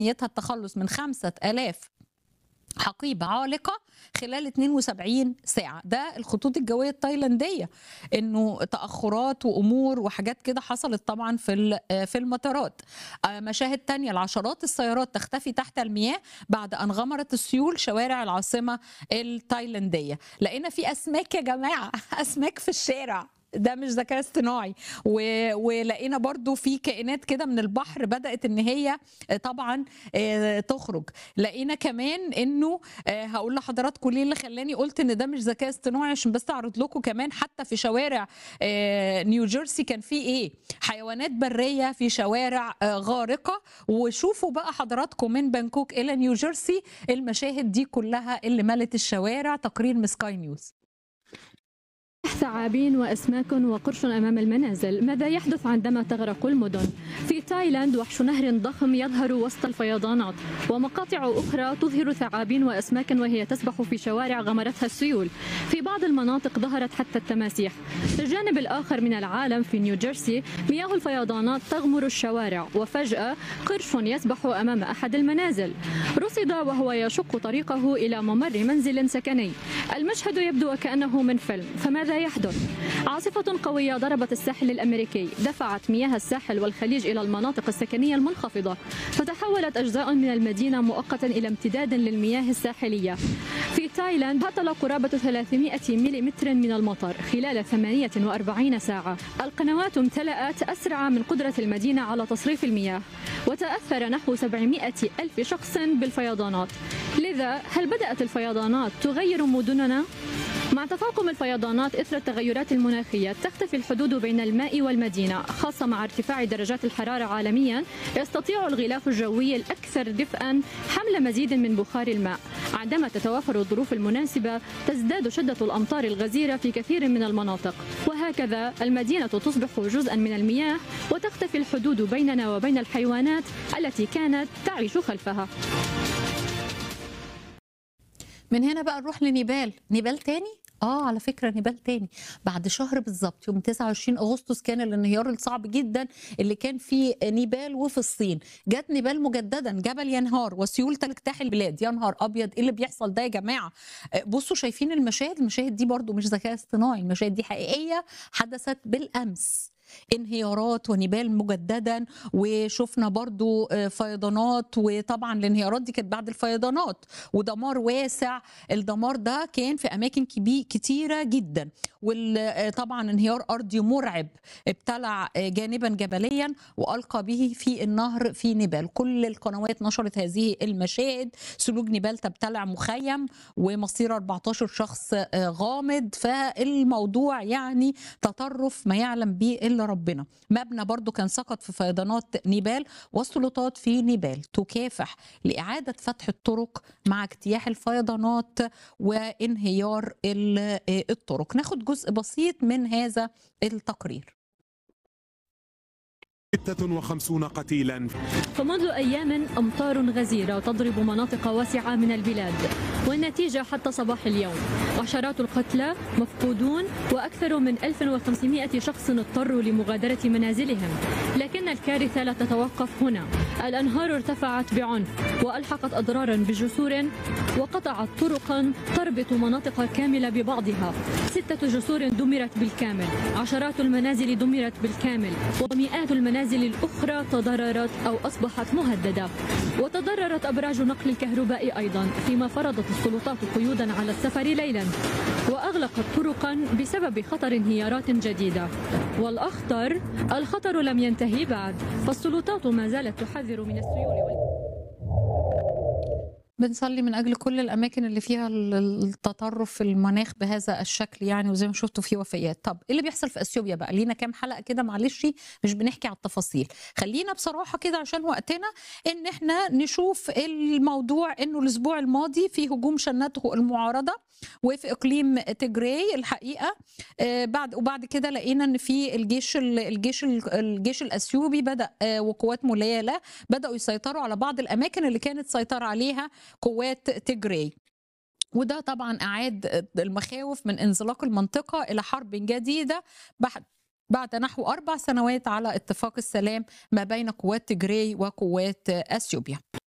نيتها التخلص من 5000 حقيبة عالقة خلال 72 ساعة ده الخطوط الجوية التايلاندية انه تأخرات وامور وحاجات كده حصلت طبعا في في المطارات مشاهد تانية العشرات السيارات تختفي تحت المياه بعد ان غمرت السيول شوارع العاصمة التايلاندية لقينا في اسماك يا جماعة اسماك في الشارع ده مش ذكاء اصطناعي و... ولقينا برضو في كائنات كده من البحر بدات ان هي طبعا تخرج لقينا كمان انه هقول لحضراتكم ليه اللي خلاني قلت ان ده مش ذكاء اصطناعي عشان بس اعرض لكم كمان حتى في شوارع نيوجيرسي كان في ايه حيوانات بريه في شوارع غارقه وشوفوا بقى حضراتكم من بانكوك الى نيوجيرسي المشاهد دي كلها اللي ملت الشوارع تقرير من سكاي نيوز ثعابين وأسماك وقرش أمام المنازل ماذا يحدث عندما تغرق المدن؟ في تايلاند وحش نهر ضخم يظهر وسط الفيضانات ومقاطع أخرى تظهر ثعابين وأسماك وهي تسبح في شوارع غمرتها السيول في بعض المناطق ظهرت حتى التماسيح في الجانب الآخر من العالم في نيوجيرسي مياه الفيضانات تغمر الشوارع وفجأة قرش يسبح أمام أحد المنازل رصد وهو يشق طريقه إلى ممر منزل سكني المشهد يبدو وكأنه من فيلم فماذا يحدث؟ عاصفة قوية ضربت الساحل الأمريكي دفعت مياه الساحل والخليج إلى المناطق السكنية المنخفضة فتحولت أجزاء من المدينة مؤقتا إلى امتداد للمياه الساحلية في تايلاند هطل قرابة 300 ملم من المطر خلال 48 ساعة القنوات امتلأت أسرع من قدرة المدينة على تصريف المياه وتأثر نحو 700 ألف شخص بالفيضانات لذا هل بدأت الفيضانات تغير مدننا؟ مع تفاقم الفيضانات إثر التغيرات المناخية تختفي الحدود بين الماء والمدينة خاصة مع ارتفاع درجات الحرارة عالميا يستطيع الغلاف الجوي الأكثر دفئا حمل مزيد من بخار الماء عندما تتوافر الظروف المناسبة تزداد شدة الأمطار الغزيرة في كثير من المناطق وهكذا المدينة تصبح جزءا من المياه وتختفي الحدود بيننا وبين الحيوانات التي كانت تعيش خلفها من هنا بقى نروح لنيبال نيبال تاني اه على فكره نيبال تاني بعد شهر بالظبط يوم 29 اغسطس كان الانهيار الصعب جدا اللي كان في نيبال وفي الصين جت نيبال مجددا جبل ينهار وسيول تجتاح البلاد يا نهار ابيض ايه اللي بيحصل ده يا جماعه بصوا شايفين المشاهد المشاهد دي برضو مش ذكاء اصطناعي المشاهد دي حقيقيه حدثت بالامس انهيارات ونبال مجددا وشفنا برضو فيضانات وطبعا الانهيارات دي كانت بعد الفيضانات ودمار واسع الدمار ده كان في اماكن كبير كتيره جدا وطبعا انهيار ارضي مرعب ابتلع جانبا جبليا والقى به في النهر في نيبال كل القنوات نشرت هذه المشاهد سلوك نيبال تبتلع مخيم ومصير 14 شخص غامض فالموضوع يعني تطرف ما يعلم به الا ربنا مبنى برضو كان سقط في فيضانات نيبال والسلطات في نيبال تكافح لإعادة فتح الطرق مع اجتياح الفيضانات وانهيار الطرق ناخد جزء بسيط من هذا التقرير 56 قتيلا فمنذ أيام أمطار غزيرة تضرب مناطق واسعة من البلاد والنتيجة حتى صباح اليوم عشرات القتلى مفقودون وأكثر من 1500 شخص اضطروا لمغادرة منازلهم لكن الكارثة لا تتوقف هنا الأنهار ارتفعت بعنف وألحقت أضرارا بجسور وقطعت طرقا تربط مناطق كاملة ببعضها ستة جسور دمرت بالكامل عشرات المنازل دمرت بالكامل ومئات المنازل المنازل الأخرى تضررت أو أصبحت مهددة وتضررت أبراج نقل الكهرباء أيضا فيما فرضت السلطات قيودا على السفر ليلا وأغلقت طرقا بسبب خطر انهيارات جديدة والأخطر الخطر لم ينتهي بعد فالسلطات ما زالت تحذر من السيول وال... بنصلي من اجل كل الاماكن اللي فيها التطرف في المناخ بهذا الشكل يعني وزي ما شفتوا في وفيات طب ايه اللي بيحصل في اثيوبيا بقى لينا كام حلقه كده معلش مش بنحكي على التفاصيل خلينا بصراحه كده عشان وقتنا ان احنا نشوف الموضوع انه الاسبوع الماضي في هجوم شنته المعارضه وفي اقليم تجري الحقيقه بعد وبعد كده لقينا ان في الجيش الجيش الجيش الاثيوبي بدا وقوات موليه له بداوا يسيطروا على بعض الاماكن اللي كانت سيطر عليها قوات تجري وده طبعا اعاد المخاوف من انزلاق المنطقه الى حرب جديده بعد بعد نحو اربع سنوات على اتفاق السلام ما بين قوات تجري وقوات اثيوبيا